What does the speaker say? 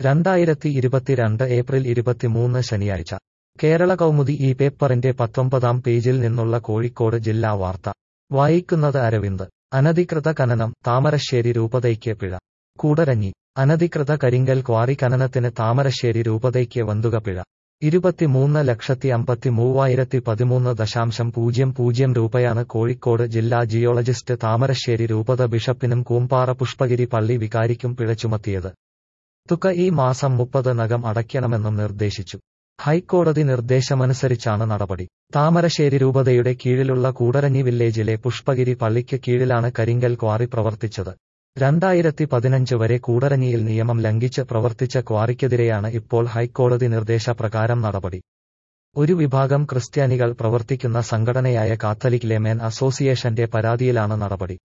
രണ്ടായിരത്തി ഇരുപത്തിരണ്ട് ഏപ്രിൽ ഇരുപത്തിമൂന്ന് ശനിയാഴ്ച കേരള കൗമുദി ഈ പേപ്പറിന്റെ പത്തൊമ്പതാം പേജിൽ നിന്നുള്ള കോഴിക്കോട് ജില്ലാ വാർത്ത വായിക്കുന്നത് അരവിന്ദ് അനധികൃത ഖനനം താമരശ്ശേരി രൂപതയ്ക്ക് പിഴ കൂടരഞ്ഞി അനധികൃത കരിങ്കൽ ക്വാറി ഖനനത്തിന് താമരശ്ശേരി രൂപതയ്ക്ക് വന്തുക പിഴ ഇരുപത്തിമൂന്ന് ലക്ഷത്തി അമ്പത്തി മൂവായിരത്തി പതിമൂന്ന് ദശാംശം പൂജ്യം പൂജ്യം രൂപയാണ് കോഴിക്കോട് ജില്ലാ ജിയോളജിസ്റ്റ് താമരശ്ശേരി രൂപത ബിഷപ്പിനും കൂമ്പാറ പുഷ്പഗിരി പള്ളി വികാരിക്കും പിഴ ചുമത്തിയത് തുക ഈ മാസം മുപ്പത് നകം അടയ്ക്കണമെന്നും നിർദ്ദേശിച്ചു ഹൈക്കോടതി നിർദ്ദേശമനുസരിച്ചാണ് നടപടി താമരശ്ശേരി രൂപതയുടെ കീഴിലുള്ള കൂടരഞ്ഞി വില്ലേജിലെ പുഷ്പഗിരി പള്ളിക്ക് കീഴിലാണ് കരിങ്കൽ ക്വാറി പ്രവർത്തിച്ചത് രണ്ടായിരത്തി പതിനഞ്ച് വരെ കൂടരഞ്ഞിയിൽ നിയമം ലംഘിച്ച് പ്രവർത്തിച്ച ക്വാറിക്കെതിരെയാണ് ഇപ്പോൾ ഹൈക്കോടതി നിർദ്ദേശപ്രകാരം നടപടി ഒരു വിഭാഗം ക്രിസ്ത്യാനികൾ പ്രവർത്തിക്കുന്ന സംഘടനയായ കാത്തലിക് ലെമേൻ അസോസിയേഷന്റെ പരാതിയിലാണ് നടപടി